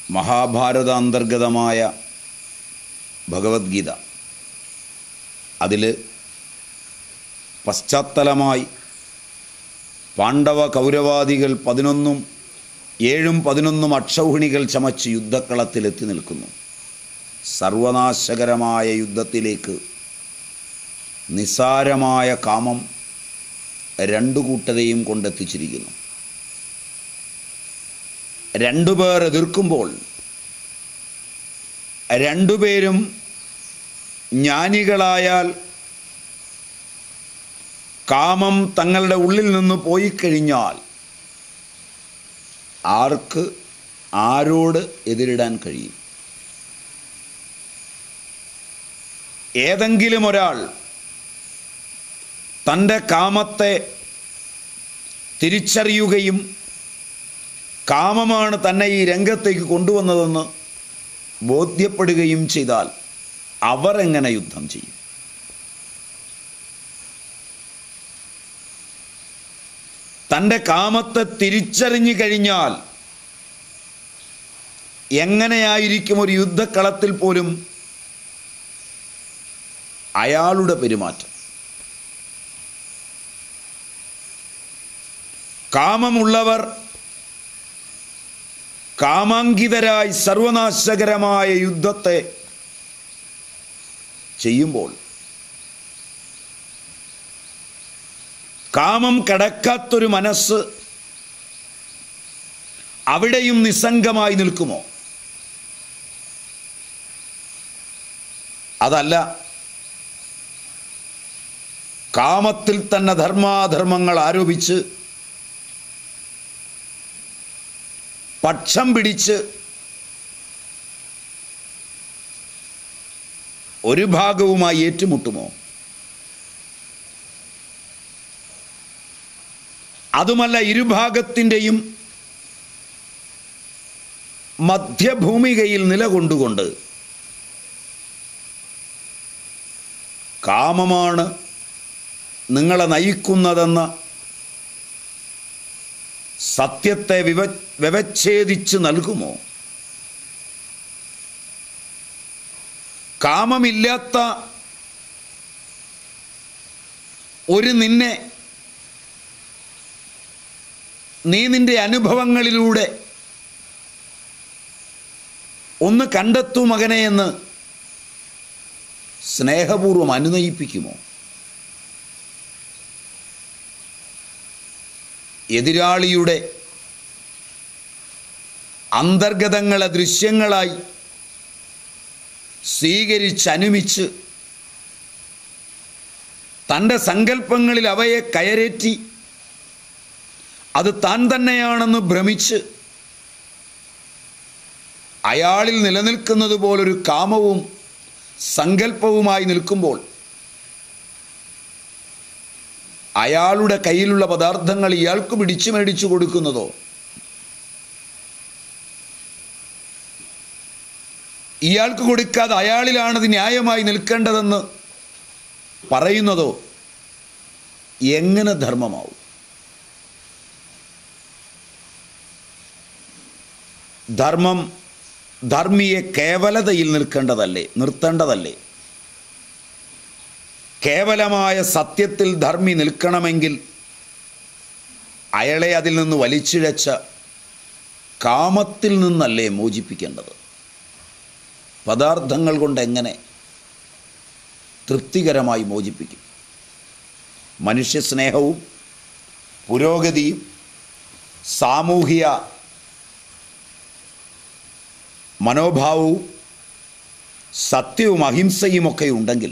മഹാഭാരത അന്തർഗതമായ ഭഗവത്ഗീത അതിൽ പശ്ചാത്തലമായി പാണ്ഡവ കൗരവാദികൾ പതിനൊന്നും ഏഴും പതിനൊന്നും അക്ഷൗഹിണികൾ ചമച്ച് യുദ്ധക്കളത്തിലെത്തി നിൽക്കുന്നു സർവനാശകരമായ യുദ്ധത്തിലേക്ക് നിസാരമായ കാമം രണ്ടു കൂട്ടരെയും കൊണ്ടെത്തിച്ചിരിക്കുന്നു രണ്ടുപേർ എതിർക്കുമ്പോൾ രണ്ടുപേരും ജ്ഞാനികളായാൽ കാമം തങ്ങളുടെ ഉള്ളിൽ നിന്ന് പോയി കഴിഞ്ഞാൽ ആർക്ക് ആരോട് എതിരിടാൻ കഴിയും ഏതെങ്കിലും ഒരാൾ തൻ്റെ കാമത്തെ തിരിച്ചറിയുകയും കാമമാണ് തന്നെ ഈ രംഗത്തേക്ക് കൊണ്ടുവന്നതെന്ന് ബോധ്യപ്പെടുകയും ചെയ്താൽ അവർ എങ്ങനെ യുദ്ധം ചെയ്യും തൻ്റെ കാമത്തെ തിരിച്ചറിഞ്ഞു കഴിഞ്ഞാൽ എങ്ങനെയായിരിക്കും ഒരു യുദ്ധക്കളത്തിൽ പോലും അയാളുടെ പെരുമാറ്റം കാമമുള്ളവർ കാമാങ്കിതരായി സർവനാശകരമായ യുദ്ധത്തെ ചെയ്യുമ്പോൾ കാമം കടക്കാത്തൊരു മനസ്സ് അവിടെയും നിസ്സംഗമായി നിൽക്കുമോ അതല്ല കാമത്തിൽ തന്നെ ധർമാധർമ്മങ്ങൾ ആരോപിച്ച് പക്ഷം പിടിച്ച് ഒരു ഭാഗവുമായി ഏറ്റുമുട്ടുമോ അതുമല്ല ഇരുഭാഗത്തിൻ്റെയും മധ്യഭൂമികയിൽ നിലകൊണ്ടുകൊണ്ട് കാമമാണ് നിങ്ങളെ നയിക്കുന്നതെന്ന സത്യത്തെ വിവ വ്യവച്ഛേദിച്ച് നൽകുമോ കാമമില്ലാത്ത ഒരു നിന്നെ നീ നിന്റെ അനുഭവങ്ങളിലൂടെ ഒന്ന് കണ്ടെത്തൂ മകനെ എന്ന് സ്നേഹപൂർവം അനുനയിപ്പിക്കുമോ എതിരാളിയുടെ അന്തർഗതങ്ങളെ ദൃശ്യങ്ങളായി സ്വീകരിച്ചനുമിച്ച് തൻ്റെ സങ്കല്പങ്ങളിൽ അവയെ കയറേറ്റി അത് താൻ തന്നെയാണെന്ന് ഭ്രമിച്ച് അയാളിൽ നിലനിൽക്കുന്നത് പോലൊരു കാമവും സങ്കല്പവുമായി നിൽക്കുമ്പോൾ അയാളുടെ കയ്യിലുള്ള പദാർത്ഥങ്ങൾ ഇയാൾക്ക് പിടിച്ചു മേടിച്ചു കൊടുക്കുന്നതോ ഇയാൾക്ക് കൊടുക്കാതെ അയാളിലാണത് ന്യായമായി നിൽക്കേണ്ടതെന്ന് പറയുന്നതോ എങ്ങനെ ധർമ്മമാവും ധർമ്മം ധർമ്മിയെ കേവലതയിൽ നിൽക്കേണ്ടതല്ലേ നിർത്തേണ്ടതല്ലേ കേവലമായ സത്യത്തിൽ ധർമ്മി നിൽക്കണമെങ്കിൽ അയാളെ അതിൽ നിന്ന് വലിച്ചിഴച്ച കാമത്തിൽ നിന്നല്ലേ മോചിപ്പിക്കേണ്ടത് പദാർത്ഥങ്ങൾ കൊണ്ട് എങ്ങനെ തൃപ്തികരമായി മോചിപ്പിക്കും മനുഷ്യസ്നേഹവും പുരോഗതിയും സാമൂഹിക മനോഭാവവും സത്യവും അഹിംസയുമൊക്കെ ഉണ്ടെങ്കിൽ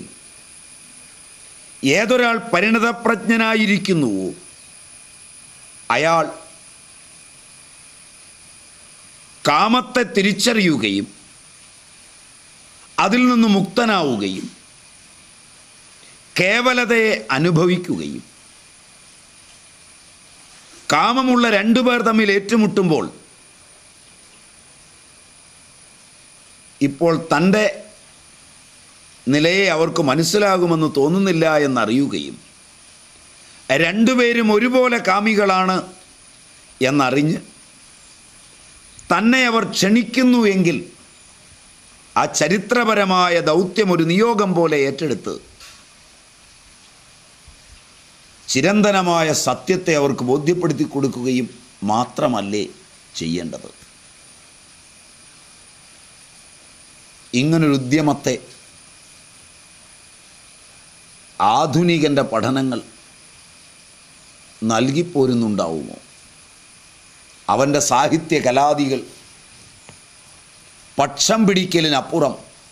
ഏതൊരാൾ പരിണതപ്രജ്ഞനായിരിക്കുന്നുവോ അയാൾ കാമത്തെ തിരിച്ചറിയുകയും അതിൽ നിന്ന് മുക്തനാവുകയും കേവലതയെ അനുഭവിക്കുകയും കാമമുള്ള രണ്ടുപേർ തമ്മിൽ ഏറ്റുമുട്ടുമ്പോൾ ഇപ്പോൾ തൻ്റെ നിലയെ അവർക്ക് മനസ്സിലാകുമെന്ന് തോന്നുന്നില്ല എന്നറിയുകയും രണ്ടുപേരും ഒരുപോലെ കാമികളാണ് എന്നറിഞ്ഞ് തന്നെ അവർ ക്ഷണിക്കുന്നു എങ്കിൽ ആ ചരിത്രപരമായ ദൗത്യം ഒരു നിയോഗം പോലെ ഏറ്റെടുത്ത് ചിരന്തനമായ സത്യത്തെ അവർക്ക് ബോധ്യപ്പെടുത്തി കൊടുക്കുകയും മാത്രമല്ലേ ചെയ്യേണ്ടത് ഇങ്ങനൊരു ഉദ്യമത്തെ ആധുനികൻ്റെ പഠനങ്ങൾ നൽകിപ്പോരുന്നുണ്ടാവുമോ അവൻ്റെ സാഹിത്യ കലാദികൾ പക്ഷം പിടിക്കലിനപ്പുറം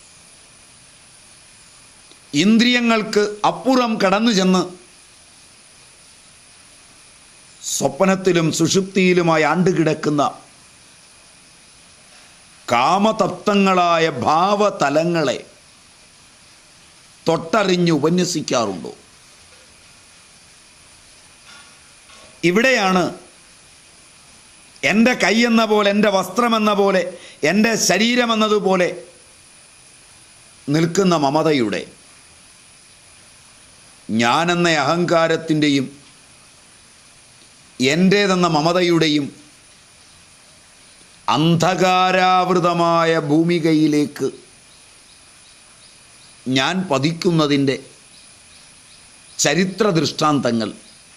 ഇന്ദ്രിയങ്ങൾക്ക് അപ്പുറം കടന്നു ചെന്ന് സ്വപ്നത്തിലും സുഷുപ്തിയിലുമായി ആണ്ടുകിടക്കുന്ന കാമതപ്തങ്ങളായ ഭാവതലങ്ങളെ തൊട്ടറിഞ്ഞ് ഉപന്യസിക്കാറുണ്ടോ ഇവിടെയാണ് എൻ്റെ കൈയെന്ന പോലെ എൻ്റെ വസ്ത്രമെന്ന പോലെ എൻ്റെ ശരീരമെന്നതുപോലെ നിൽക്കുന്ന മമതയുടെ ഞാനെന്ന അഹങ്കാരത്തിൻ്റെയും എൻ്റേതെന്ന മമതയുടെയും അന്ധകാരാവൃതമായ ഭൂമികയിലേക്ക് ഞാൻ പതിക്കുന്നതിൻ്റെ ചരിത്ര ദൃഷ്ടാന്തങ്ങൾ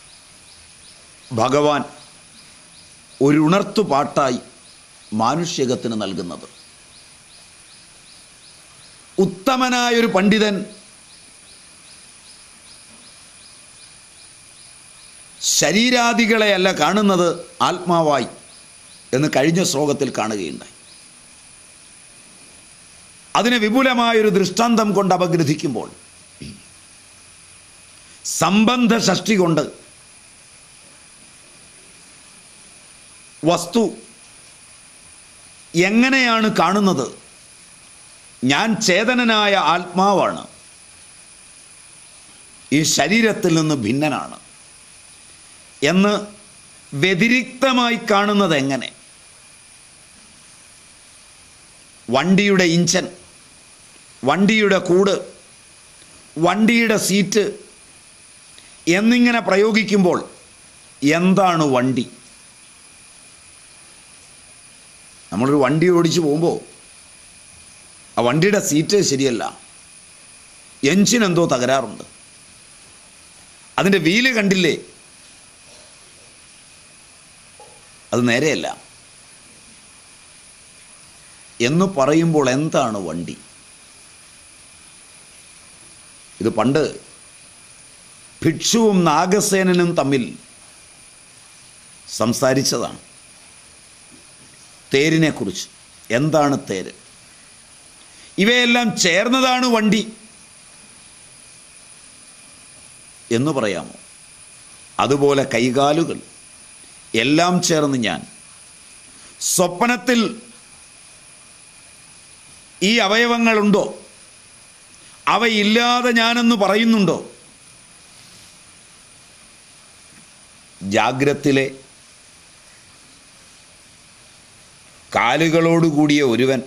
ഭഗവാൻ ഒരു ഉണർത്തു പാട്ടായി മാനുഷ്യകത്തിന് നൽകുന്നത് ഉത്തമനായൊരു പണ്ഡിതൻ ശരീരാദികളെയല്ല കാണുന്നത് ആത്മാവായി എന്ന് കഴിഞ്ഞ ശ്ലോകത്തിൽ കാണുകയുണ്ടായി അതിനെ വിപുലമായൊരു ദൃഷ്ടാന്തം കൊണ്ട് അപഗ്രഥിക്കുമ്പോൾ സംബന്ധ ഷഷ്ടി കൊണ്ട് വസ്തു എങ്ങനെയാണ് കാണുന്നത് ഞാൻ ചേതനനായ ആത്മാവാണ് ഈ ശരീരത്തിൽ നിന്ന് ഭിന്നനാണ് എന്ന് വ്യതിരിക്തമായി കാണുന്നത് എങ്ങനെ വണ്ടിയുടെ ഇഞ്ചൻ വണ്ടിയുടെ കൂട് വണ്ടിയുടെ സീറ്റ് എന്നിങ്ങനെ പ്രയോഗിക്കുമ്പോൾ എന്താണ് വണ്ടി നമ്മളൊരു വണ്ടി ഓടിച്ചു പോകുമ്പോൾ ആ വണ്ടിയുടെ സീറ്റ് ശരിയല്ല എഞ്ചിൻ എന്തോ തകരാറുണ്ട് അതിൻ്റെ വീല് കണ്ടില്ലേ അത് നേരെയല്ല എന്ന് പറയുമ്പോൾ എന്താണ് വണ്ടി ഇത് പണ്ട് ഭിക്ഷുവും നാഗസേനനും തമ്മിൽ സംസാരിച്ചതാണ് തേരിനെക്കുറിച്ച് എന്താണ് തേര് ഇവയെല്ലാം ചേർന്നതാണ് വണ്ടി എന്ന് പറയാമോ അതുപോലെ കൈകാലുകൾ എല്ലാം ചേർന്ന് ഞാൻ സ്വപ്നത്തിൽ ഈ അവയവങ്ങളുണ്ടോ അവയില്ലാതെ ഞാനെന്ന് പറയുന്നുണ്ടോ ജാഗ്രത്തിലെ കാലുകളോടുകൂടിയ ഒരുവൻ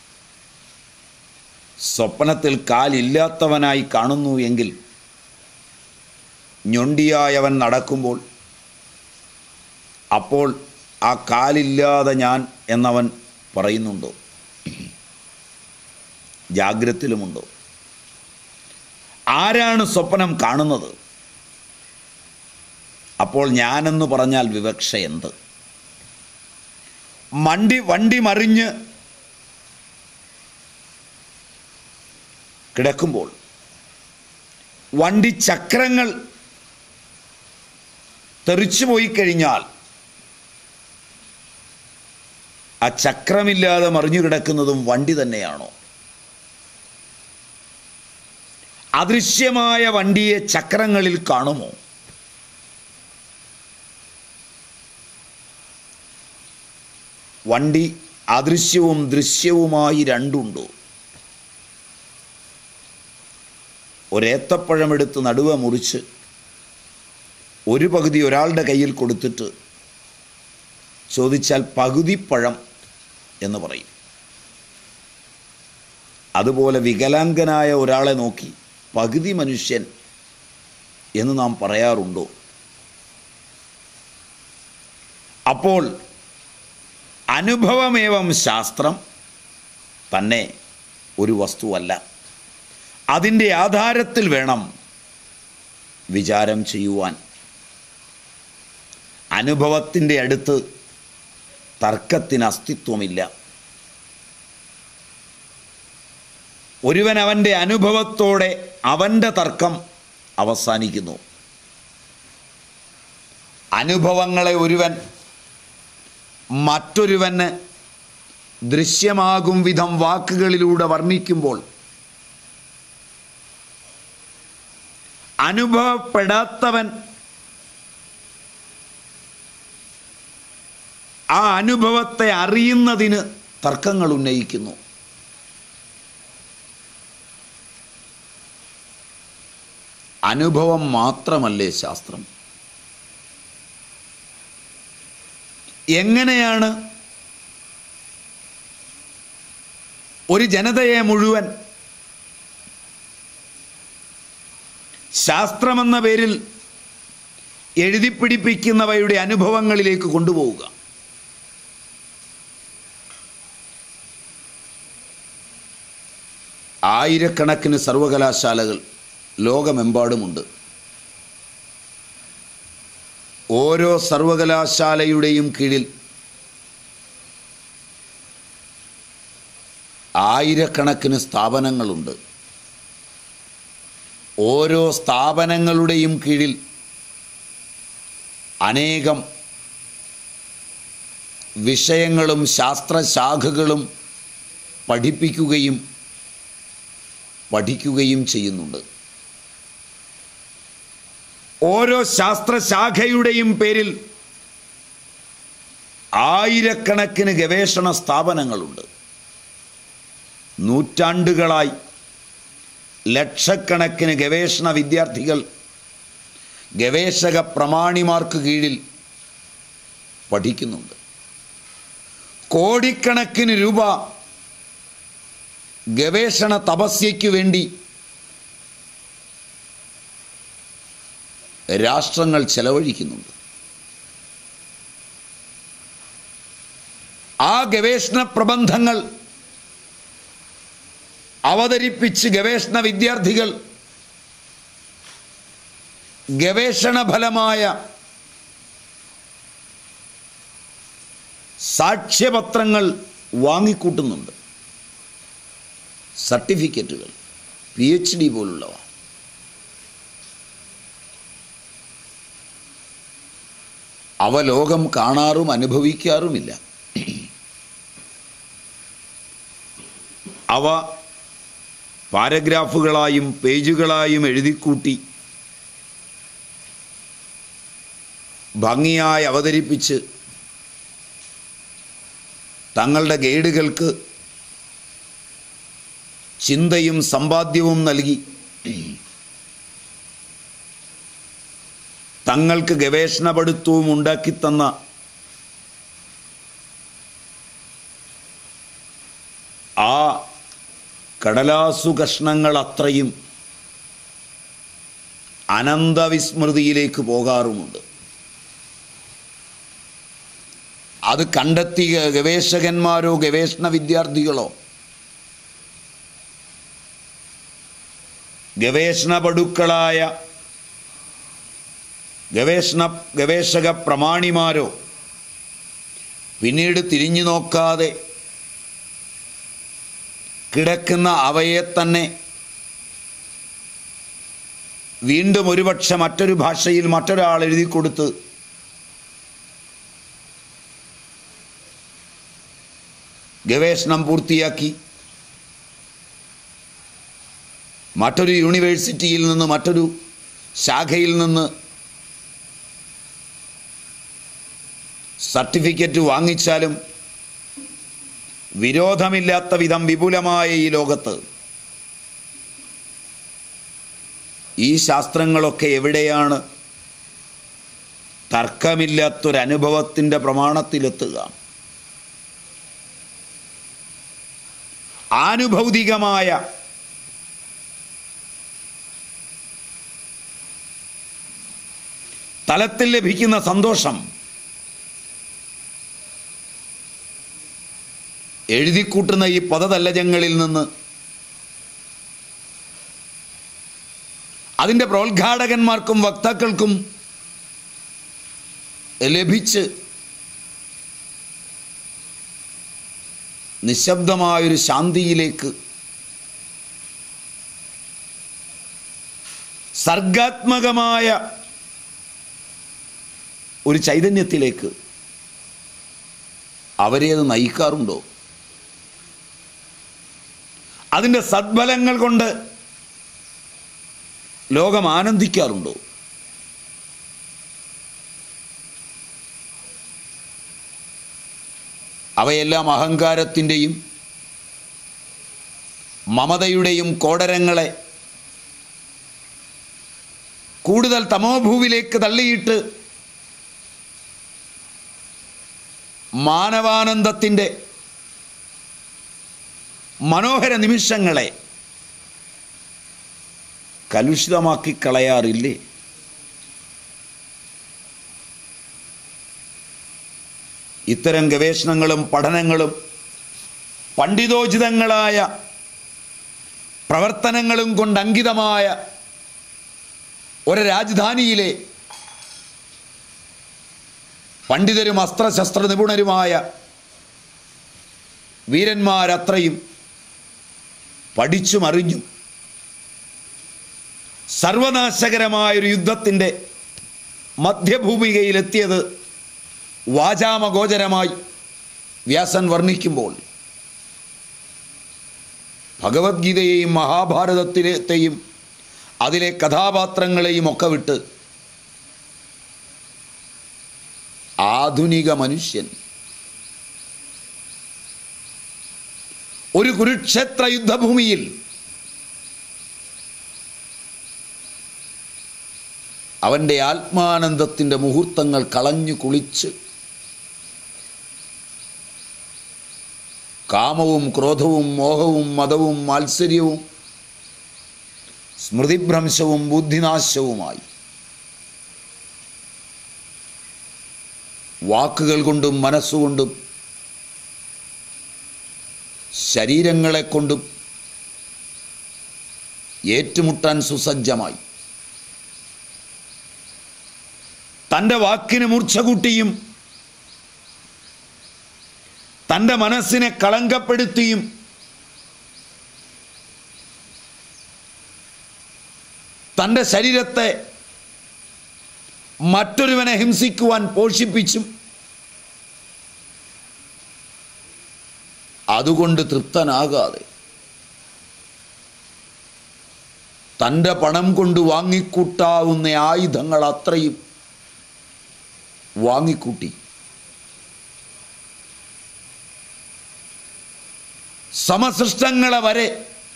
സ്വപ്നത്തിൽ കാലില്ലാത്തവനായി കാണുന്നു എങ്കിൽ ഞൊണ്ടിയായവൻ നടക്കുമ്പോൾ അപ്പോൾ ആ കാലില്ലാതെ ഞാൻ എന്നവൻ പറയുന്നുണ്ടോ ജാഗ്രത്തിലുമുണ്ടോ ആരാണ് സ്വപ്നം കാണുന്നത് അപ്പോൾ ഞാനെന്ന് പറഞ്ഞാൽ വിവക്ഷ എന്ത് മണ്ടി വണ്ടി മറിഞ്ഞ് കിടക്കുമ്പോൾ വണ്ടി ചക്രങ്ങൾ തെറിച്ചു പോയി കഴിഞ്ഞാൽ ആ ചക്രമില്ലാതെ മറിഞ്ഞു കിടക്കുന്നതും വണ്ടി തന്നെയാണോ അദൃശ്യമായ വണ്ടിയെ ചക്രങ്ങളിൽ കാണുമോ വണ്ടി അദൃശ്യവും ദൃശ്യവുമായി രണ്ടുണ്ടോ ഒരേത്തപ്പഴമെടുത്ത് നടുവ മുറിച്ച് ഒരു പകുതി ഒരാളുടെ കയ്യിൽ കൊടുത്തിട്ട് ചോദിച്ചാൽ പകുതി പഴം എന്ന് പറയും അതുപോലെ വികലാംഗനായ ഒരാളെ നോക്കി പകുതി മനുഷ്യൻ എന്ന് നാം പറയാറുണ്ടോ അപ്പോൾ അനുഭവമേവം ശാസ്ത്രം തന്നെ ഒരു വസ്തുവല്ല അതിൻ്റെ ആധാരത്തിൽ വേണം വിചാരം ചെയ്യുവാൻ അനുഭവത്തിൻ്റെ അടുത്ത് തർക്കത്തിന് അസ്തിത്വമില്ല ഒരുവൻ അവൻ്റെ അനുഭവത്തോടെ അവൻ്റെ തർക്കം അവസാനിക്കുന്നു അനുഭവങ്ങളെ ഒരുവൻ മറ്റൊരുവന് ദൃശ്യമാകും വിധം വാക്കുകളിലൂടെ വർണ്ണിക്കുമ്പോൾ അനുഭവപ്പെടാത്തവൻ ആ അനുഭവത്തെ അറിയുന്നതിന് തർക്കങ്ങൾ ഉന്നയിക്കുന്നു അനുഭവം മാത്രമല്ലേ ശാസ്ത്രം എങ്ങനെയാണ് ഒരു ജനതയെ മുഴുവൻ ശാസ്ത്രമെന്ന പേരിൽ എഴുതിപ്പിടിപ്പിക്കുന്നവയുടെ അനുഭവങ്ങളിലേക്ക് കൊണ്ടുപോവുക ആയിരക്കണക്കിന് സർവകലാശാലകൾ ലോകമെമ്പാടുമുണ്ട് ഓരോ സർവകലാശാലയുടെയും കീഴിൽ ആയിരക്കണക്കിന് സ്ഥാപനങ്ങളുണ്ട് ഓരോ സ്ഥാപനങ്ങളുടെയും കീഴിൽ അനേകം വിഷയങ്ങളും ശാസ്ത്രശാഖകളും പഠിപ്പിക്കുകയും പഠിക്കുകയും ചെയ്യുന്നുണ്ട് ഓരോ ശാസ്ത്രശാഖയുടെയും പേരിൽ ആയിരക്കണക്കിന് ഗവേഷണ സ്ഥാപനങ്ങളുണ്ട് നൂറ്റാണ്ടുകളായി ലക്ഷക്കണക്കിന് ഗവേഷണ വിദ്യാർത്ഥികൾ ഗവേഷക പ്രമാണിമാർക്ക് കീഴിൽ പഠിക്കുന്നുണ്ട് കോടിക്കണക്കിന് രൂപ ഗവേഷണ തപസ്യയ്ക്ക് വേണ്ടി രാഷ്ട്രങ്ങൾ ചെലവഴിക്കുന്നുണ്ട് ആ ഗവേഷണ പ്രബന്ധങ്ങൾ അവതരിപ്പിച്ച് ഗവേഷണ വിദ്യാർത്ഥികൾ ഗവേഷണ ഫലമായ സാക്ഷ്യപത്രങ്ങൾ വാങ്ങിക്കൂട്ടുന്നുണ്ട് സർട്ടിഫിക്കറ്റുകൾ പി എച്ച് ഡി പോലുള്ളവ അവ ലോകം കാണാറും അനുഭവിക്കാറുമില്ല അവ പാരഗ്രാഫുകളായും പേജുകളായും എഴുതിക്കൂട്ടി ഭംഗിയായി അവതരിപ്പിച്ച് തങ്ങളുടെ ഗൈഡുകൾക്ക് ചിന്തയും സമ്പാദ്യവും നൽകി തങ്ങൾക്ക് ഗവേഷണ പഠിത്തവും ഉണ്ടാക്കിത്തന്ന ആ കടലാസു കഷ്ണങ്ങൾ അത്രയും അനന്തവിസ്മൃതിയിലേക്ക് പോകാറുമുണ്ട് അത് കണ്ടെത്തിയ ഗവേഷകന്മാരോ ഗവേഷണ വിദ്യാർത്ഥികളോ ഗവേഷണ പടുക്കളായ ഗവേഷണ ഗവേഷക പ്രമാണിമാരോ പിന്നീട് തിരിഞ്ഞു നോക്കാതെ കിടക്കുന്ന അവയെ തന്നെ വീണ്ടും ഒരുപക്ഷെ മറ്റൊരു ഭാഷയിൽ മറ്റൊരാൾ എഴുതി കൊടുത്ത് ഗവേഷണം പൂർത്തിയാക്കി മറ്റൊരു യൂണിവേഴ്സിറ്റിയിൽ നിന്ന് മറ്റൊരു ശാഖയിൽ നിന്ന് സർട്ടിഫിക്കറ്റ് വാങ്ങിച്ചാലും വിരോധമില്ലാത്ത വിധം വിപുലമായ ഈ ലോകത്ത് ഈ ശാസ്ത്രങ്ങളൊക്കെ എവിടെയാണ് തർക്കമില്ലാത്തൊരനുഭവത്തിൻ്റെ പ്രമാണത്തിലെത്തുക ആനുഭൗതികമായ തലത്തിൽ ലഭിക്കുന്ന സന്തോഷം എഴുതിക്കൂട്ടുന്ന ഈ പദതല്ലജങ്ങളിൽ നിന്ന് അതിൻ്റെ പ്രോത്ഘാടകന്മാർക്കും വക്താക്കൾക്കും ലഭിച്ച് നിശബ്ദമായൊരു ശാന്തിയിലേക്ക് സർഗാത്മകമായ ഒരു ചൈതന്യത്തിലേക്ക് അവരെ അത് നയിക്കാറുണ്ടോ അതിൻ്റെ സദ്ഫലങ്ങൾ കൊണ്ട് ലോകം ആനന്ദിക്കാറുണ്ടോ അവയെല്ലാം അഹങ്കാരത്തിൻ്റെയും മമതയുടെയും കോടരങ്ങളെ കൂടുതൽ തമോഭൂവിലേക്ക് തള്ളിയിട്ട് മാനവാനന്ദത്തിൻ്റെ മനോഹര നിമിഷങ്ങളെ കലുഷിതമാക്കി കളയാറില്ലേ ഇത്തരം ഗവേഷണങ്ങളും പഠനങ്ങളും പണ്ഡിതോചിതങ്ങളായ പ്രവർത്തനങ്ങളും കൊണ്ട് അങ്കിതമായ ഒരു രാജധാനിയിലെ പണ്ഡിതരും അസ്ത്രശസ്ത്ര നിപുണരുമായ വീരന്മാരത്രയും പഠിച്ചും അറിഞ്ഞും സർവനാശകരമായൊരു യുദ്ധത്തിൻ്റെ മധ്യഭൂമികയിലെത്തിയത് വാചാമഗോചരമായി വ്യാസൻ വർണ്ണിക്കുമ്പോൾ ഭഗവത്ഗീതയെയും മഹാഭാരതത്തിലെത്തെയും അതിലെ കഥാപാത്രങ്ങളെയും ഒക്കെ വിട്ട് ആധുനിക മനുഷ്യൻ ഒരു കുരുക്ഷേത്ര യുദ്ധഭൂമിയിൽ അവൻ്റെ ആത്മാനന്ദത്തിൻ്റെ മുഹൂർത്തങ്ങൾ കളഞ്ഞു കുളിച്ച് കാമവും ക്രോധവും മോഹവും മതവും മാത്സര്യവും സ്മൃതിഭ്രംശവും ബുദ്ധിനാശവുമായി വാക്കുകൾ കൊണ്ടും മനസ്സുകൊണ്ടും ശരീരങ്ങളെ കൊണ്ടും ഏറ്റുമുട്ടാൻ സുസജ്ജമായി തൻ്റെ വാക്കിന് മൂർച്ച കൂട്ടിയും തൻ്റെ മനസ്സിനെ കളങ്കപ്പെടുത്തിയും തൻ്റെ ശരീരത്തെ മറ്റൊരുവനെ ഹിംസിക്കുവാൻ പോഷിപ്പിച്ചും അതുകൊണ്ട് തൃപ്തനാകാതെ തൻ്റെ പണം കൊണ്ട് വാങ്ങിക്കൂട്ടാവുന്ന ആയുധങ്ങൾ അത്രയും വാങ്ങിക്കൂട്ടി സമസൃഷ്ടങ്ങളെ വരെ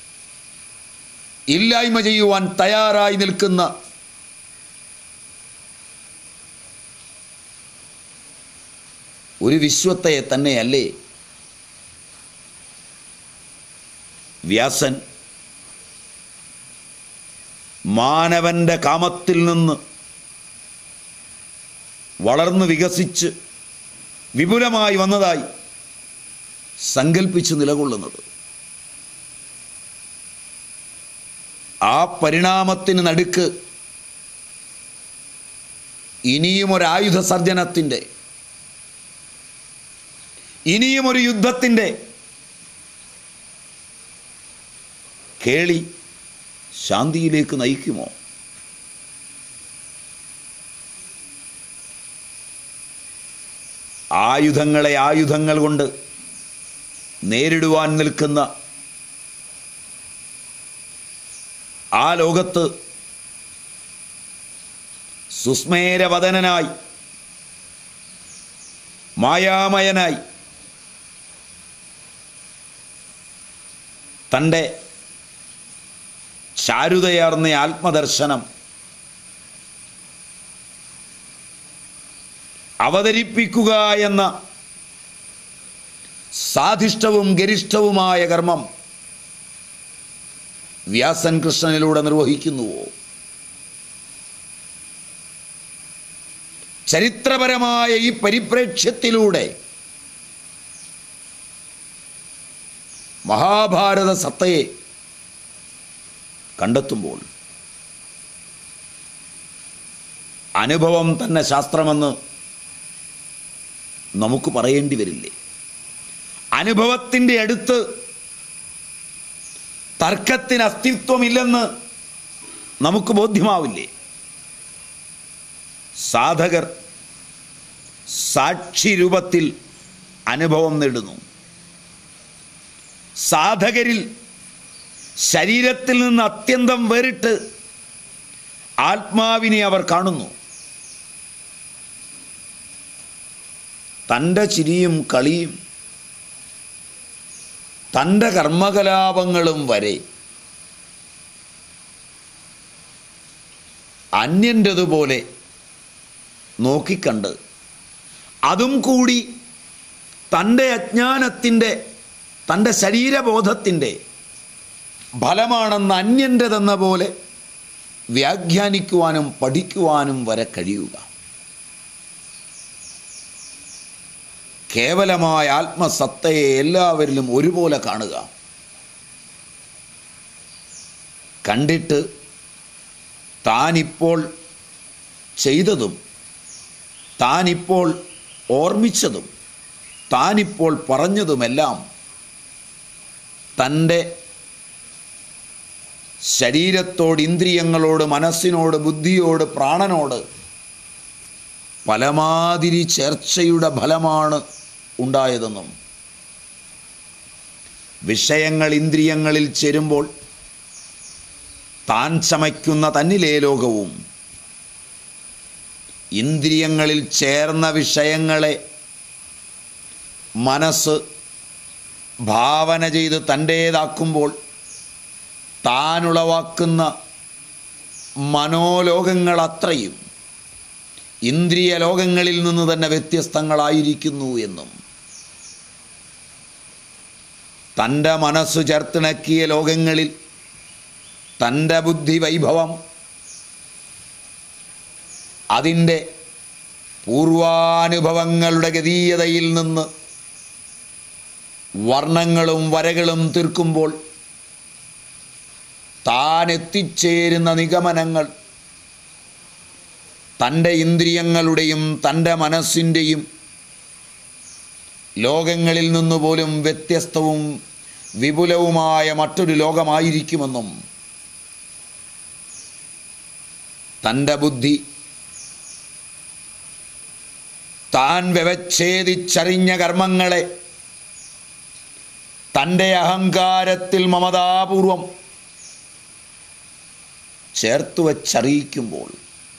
ഇല്ലായ്മ ചെയ്യുവാൻ തയ്യാറായി നിൽക്കുന്ന ഒരു വിശ്വത്തെ തന്നെയല്ലേ വ്യാസൻ മാനവന്റെ കാമത്തിൽ നിന്ന് വളർന്നു വികസിച്ച് വിപുലമായി വന്നതായി സങ്കല്പിച്ച് നിലകൊള്ളുന്നത് ആ പരിണാമത്തിന് നടുക്ക് ഇനിയും ഒരു ആയുധ സർജനത്തിൻ്റെ ഇനിയും ഒരു യുദ്ധത്തിൻ്റെ കേളി ശാന്തിയിലേക്ക് നയിക്കുമോ ആയുധങ്ങളെ ആയുധങ്ങൾ കൊണ്ട് നേരിടുവാൻ നിൽക്കുന്ന ആ ലോകത്ത് സുസ്മേരവദനായി മായാമയനായി തൻ്റെ ചാരുതയാർന്ന ആത്മദർശനം അവതരിപ്പിക്കുക എന്ന സാധിഷ്ഠവും ഗരിഷ്ഠവുമായ കർമ്മം വ്യാസൻ കൃഷ്ണനിലൂടെ നിർവഹിക്കുന്നുവോ ചരിത്രപരമായ ഈ പരിപ്രേക്ഷ്യത്തിലൂടെ മഹാഭാരത സത്തയെ കണ്ടെത്തുമ്പോൾ അനുഭവം തന്നെ ശാസ്ത്രമെന്ന് നമുക്ക് പറയേണ്ടി വരില്ലേ അനുഭവത്തിൻ്റെ അടുത്ത് തർക്കത്തിന് അസ്തിത്വമില്ലെന്ന് നമുക്ക് ബോധ്യമാവില്ലേ സാധകർ സാക്ഷി രൂപത്തിൽ അനുഭവം നേടുന്നു സാധകരിൽ ശരീരത്തിൽ നിന്ന് അത്യന്തം വേറിട്ട് ആത്മാവിനെ അവർ കാണുന്നു തൻ്റെ ചിരിയും കളിയും തൻ്റെ കർമ്മകലാപങ്ങളും വരെ അന്യൻ്റെതുപോലെ നോക്കിക്കണ്ട് അതും കൂടി തൻ്റെ അജ്ഞാനത്തിൻ്റെ തൻ്റെ ശരീരബോധത്തിൻ്റെ ഫലമാണെന്ന് അന്യൻ്റെതെന്ന പോലെ വ്യാഖ്യാനിക്കുവാനും പഠിക്കുവാനും വരെ കഴിയുക കേവലമായ ആത്മസത്തയെ എല്ലാവരിലും ഒരുപോലെ കാണുക കണ്ടിട്ട് താനിപ്പോൾ ചെയ്തതും താനിപ്പോൾ ഓർമ്മിച്ചതും താനിപ്പോൾ പറഞ്ഞതുമെല്ലാം തൻ്റെ ശരീരത്തോട് ഇന്ദ്രിയങ്ങളോട് മനസ്സിനോട് ബുദ്ധിയോട് പ്രാണനോട് പലമാതിരി ചേർച്ചയുടെ ഫലമാണ് ഉണ്ടായതെന്നും വിഷയങ്ങൾ ഇന്ദ്രിയങ്ങളിൽ ചേരുമ്പോൾ താൻ ചമയ്ക്കുന്ന തന്നിലേ ലോകവും ഇന്ദ്രിയങ്ങളിൽ ചേർന്ന വിഷയങ്ങളെ മനസ്സ് ഭാവന ചെയ്ത് തൻ്റേതാക്കുമ്പോൾ താനുളവാക്കുന്ന മനോലോകങ്ങൾ അത്രയും ഇന്ദ്രിയ ലോകങ്ങളിൽ നിന്ന് തന്നെ വ്യത്യസ്തങ്ങളായിരിക്കുന്നു എന്നും തൻ്റെ മനസ്സ് ചേർത്തിണക്കിയ ലോകങ്ങളിൽ തൻ്റെ ബുദ്ധി വൈഭവം അതിൻ്റെ പൂർവാനുഭവങ്ങളുടെ ഗതീയതയിൽ നിന്ന് വർണ്ണങ്ങളും വരകളും തീർക്കുമ്പോൾ താൻ എത്തിച്ചേരുന്ന നിഗമനങ്ങൾ തൻ്റെ ഇന്ദ്രിയങ്ങളുടെയും തൻ്റെ മനസ്സിൻ്റെയും ലോകങ്ങളിൽ നിന്ന് പോലും വ്യത്യസ്തവും വിപുലവുമായ മറ്റൊരു ലോകമായിരിക്കുമെന്നും തൻ്റെ ബുദ്ധി താൻ വ്യവച്ഛേദിച്ചറിഞ്ഞ കർമ്മങ്ങളെ തൻ്റെ അഹങ്കാരത്തിൽ മമതാപൂർവം ചേർത്ത് വച്ചറിയിക്കുമ്പോൾ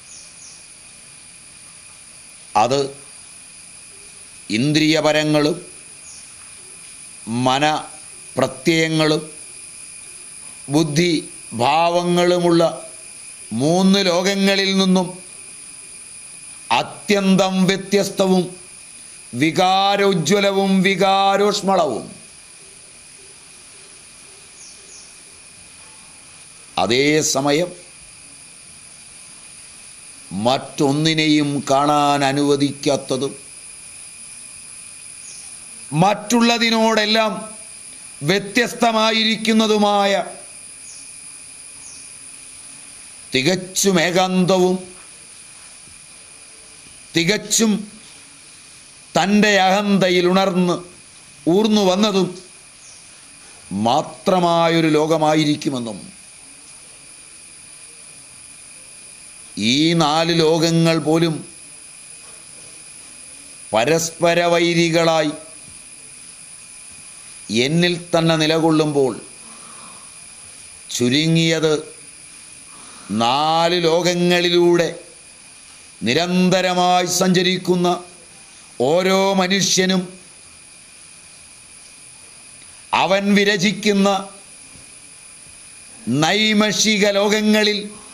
അത് ഇന്ദ്രിയപരങ്ങളും മന പ്രത്യയങ്ങളും ബുദ്ധി ഭാവങ്ങളുമുള്ള മൂന്ന് ലോകങ്ങളിൽ നിന്നും അത്യന്തം വ്യത്യസ്തവും വികാരോജ്വലവും വികാരോഷ്മളവും അതേസമയം മറ്റൊന്നിനെയും കാണാൻ അനുവദിക്കാത്തതും മറ്റുള്ളതിനോടെല്ലാം വ്യത്യസ്തമായിരിക്കുന്നതുമായ തികച്ചും ഏകാന്തവും തികച്ചും തൻ്റെ അഹന്തയിൽ ഉണർന്ന് ഊർന്നു വന്നതും മാത്രമായൊരു ലോകമായിരിക്കുമെന്നും ഈ നാല് ലോകങ്ങൾ പോലും പരസ്പര വൈരികളായി എന്നിൽ തന്നെ നിലകൊള്ളുമ്പോൾ ചുരുങ്ങിയത് നാല് ലോകങ്ങളിലൂടെ നിരന്തരമായി സഞ്ചരിക്കുന്ന ഓരോ മനുഷ്യനും അവൻ വിരചിക്കുന്ന നൈമഷിക ലോകങ്ങളിൽ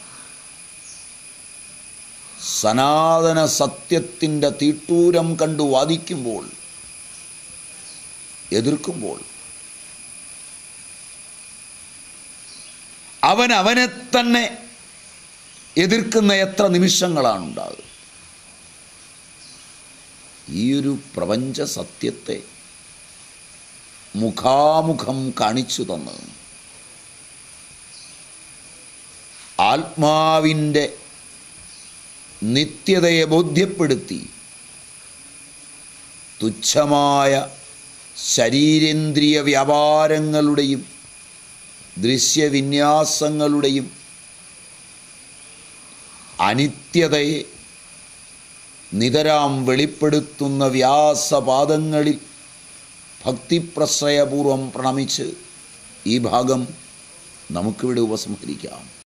സനാതന സത്യത്തിൻ്റെ തീട്ടൂരം കണ്ടു വാദിക്കുമ്പോൾ എതിർക്കുമ്പോൾ അവൻ അവനെ തന്നെ എതിർക്കുന്ന എത്ര നിമിഷങ്ങളാണ് ഉണ്ടാകുക ഈ ഒരു പ്രപഞ്ച സത്യത്തെ മുഖാമുഖം കാണിച്ചു തന്ന് ആത്മാവിൻ്റെ നിത്യതയെ ബോധ്യപ്പെടുത്തി തുച്ഛമായ ശരീരേന്ദ്രിയ വ്യാപാരങ്ങളുടെയും ദൃശ്യവിന്യാസങ്ങളുടെയും അനിത്യതയെ നിതരാം വെളിപ്പെടുത്തുന്ന വ്യാസപാദങ്ങളിൽ ഭക്തിപ്രശ്രയപൂർവം പ്രണമിച്ച് ഈ ഭാഗം നമുക്കിവിടെ ഉപസംഹരിക്കാം